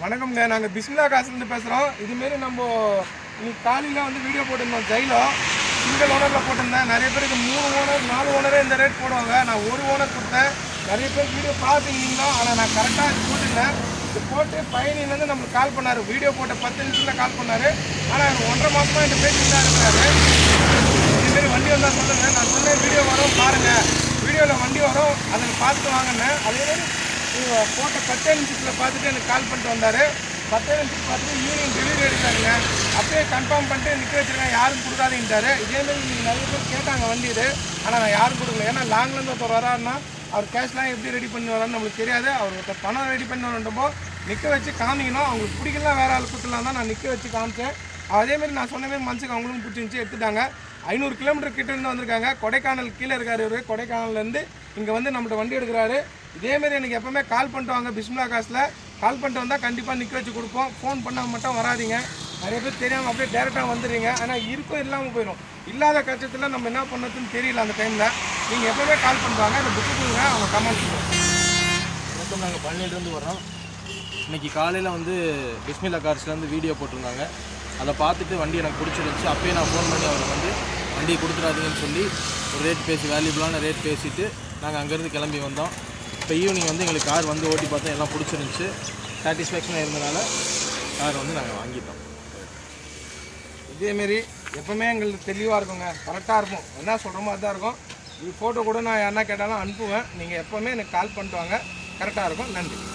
வணக்கம்ங்க நாங்கள் பிஸ்மிலா காசுலேருந்து பேசுகிறோம் இதுமாரி நம்ம இன்னைக்கு காலையில் வந்து வீடியோ போட்டிருந்தோம் ஜெயிலோ சிங்கிள் ஓனரில் போட்டிருந்தேன் நிறைய பேருக்கு மூணு ஓனர் நாலு ஓனரே இந்த ரேட் போடுவாங்க நான் ஒரு ஓனர் கொடுத்தேன் நிறைய பேர் வீடியோ பார்த்துருந்தீங்களோ ஆனால் நான் கரெக்டாக இது போட்டிருந்தேன் இது போட்டு பயணிலேருந்து நம்மளுக்கு கால் பண்ணார் வீடியோ போட்ட பத்து நிமிஷத்தில் கால் பண்ணார் ஆனால் அவர் ஒன்றரை மாதமாக இந்த பேசிட்டு தான் இருக்கிறாரு இதுமாரி வண்டி வந்தால் சொல்லுங்கள் நான் சொன்னேன் வீடியோ வரும் பாருங்கள் வீடியோவில் வண்டி வரும் அதில் பார்த்துட்டு வாங்கினேன் அதே மாதிரி இவங்க போட்ட பத்தே நிமிஷத்தில் பார்த்துட்டு எனக்கு கால் பண்ணிட்டு வந்தார் பத்தே நிமிஷத்துக்கு பார்த்துட்டு ஈவினிங் டெலிவரி எடுத்தாருங்க அப்படியே கன்ஃபார்ம் பண்ணிட்டு நிற்க வச்சிருக்கேன் யாரும் கொடுக்காதீங்கட்டாரு இதேமாரி நீங்கள் நிறைய பேர் கேட்டாங்க வண்டி இது ஆனால் நான் யாரும் கொடுக்கல ஏன்னா லாங்லேருந்து ஒருத்தர் வராருன்னா அவர் கேஷ்லாம் எப்படி ரெடி பண்ணி வரான்னு நம்மளுக்கு தெரியாது அவர் ஒருத்தர் பணம் ரெடி பண்ணி வரன்றப்போ நிற்க வச்சு காமிக்கணும் அவங்களுக்கு பிடிக்கலாம் வேற ஆள் கொடுத்துலாம் தான் நான் நிற்க வச்சு காமிச்சேன் அதேமாரி நான் சொன்ன மாதிரி மனசுக்கு அவங்களும் பிடிச்சிருந்துச்சி எடுத்துட்டாங்க ஐநூறு கிலோமீட்டர் கிட்ட இருந்து வந்திருக்காங்க கொடைக்கானல் கீழே இருக்காரு இவரு கொடைக்கானல்லேருந்து இங்கே வந்து நம்மகிட்ட வண்டி எடுக்கிறாரு இதேமாரி எனக்கு எப்பவுமே கால் பண்ணிட்டு வாங்க பிஸ்மிலா காசில் கால் பண்ணிட்டு வந்தால் கண்டிப்பாக நிற்க வச்சு கொடுப்போம் ஃபோன் பண்ணால் மட்டும் வராதீங்க நிறைய பேர் தெரியாமல் அப்படியே டேரெக்டாக வந்துடுறீங்க ஆனால் இருக்கும் இல்லாமல் போயிடும் இல்லாத கஷ்டத்தில் நம்ம என்ன பண்ணுறதுன்னு தெரியல அந்த டைமில் நீங்கள் எப்பவுமே கால் பண்ணுவாங்க இந்த புக்கு கொடுங்க அவங்க கமெண்ட் பண்ணுவோம் வணக்கம் நாங்கள் பழனியிலேருந்து வரோம் இன்னைக்கு காலையில் வந்து பிஸ்மில்லா கார்ஸ்லேருந்து வீடியோ போட்டிருந்தாங்க அதை பார்த்துட்டு வண்டி எனக்கு பிடிச்சிருந்துச்சு அப்பயே நான் ஃபோன் பண்ணி அவருக்கு வந்து வண்டியை கொடுத்துடாதீங்கன்னு சொல்லி ஒரு ரேட் பேசி வேல்யூபிளான ரேட் பேசிட்டு நாங்கள் அங்கேருந்து கிளம்பி வந்தோம் இப்போ ஈவினிங் வந்து எங்களுக்கு கார் வந்து ஓட்டி பார்த்தோம் எல்லாம் பிடிச்சிருந்துச்சு சாட்டிஸ்ஃபேக்ஷனாக இருந்தனால கார் வந்து நாங்கள் வாங்கிட்டோம் இதேமாரி எப்பவுமே எங்களுக்கு தெளிவாக இருக்குங்க கரெக்டாக இருக்கும் என்ன சொல்கிறோமோ அதுதான் இருக்கும் இது ஃபோட்டோ கூட நான் யாருன்னா கேட்டாலும் அனுப்புவேன் நீங்கள் எப்போவுமே எனக்கு கால் பண்ணிட்டு வாங்க கரெக்டாக இருக்கும் நன்றி